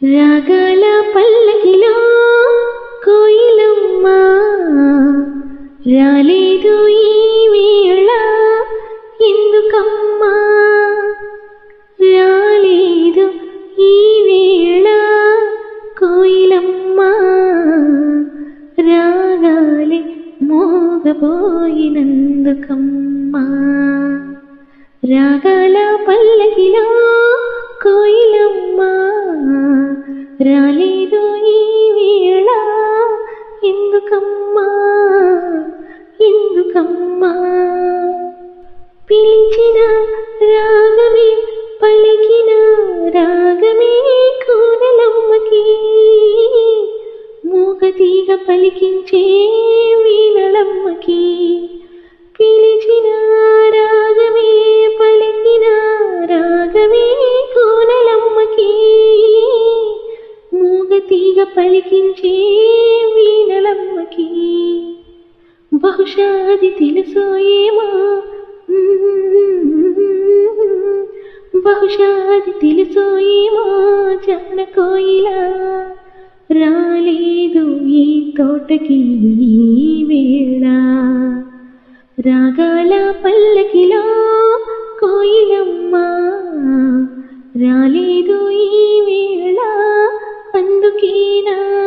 రాగాల పల్లకిలో కోయిలమ్మ రాలేదు ఈ వేళ ఎందుకమ్మా రాలేదు ఈ వేళ కోయిలమ్మ రాగాలి మోగపోయినందుకమ్మా రాగాల పల్లకిలో కోయిలమ్మ రాలేదు ఈ వేళ ఎందుకమ్మా ఎందుకమ్మా పిలిచిన రాగమే పలికిన రాగమే కోనలమ్మకి మూగతీగ పలికించే వీణలమ్మకి పిలిచిన రాగమే పలికిన రాగమే కోనలమ్మకి మూగతీగ పలికించే వీణలమ్మకి బహుశా అది తెలుసో ఏమో బహుశా అది తెలుసో ఏమో జాన కోయిలా రాలేదు ఈ తోటకి ఈ వేళ రాగాల పల్లకిలో కోయిలమ్మ రాలేదు ఈ వేళ అందుకేనా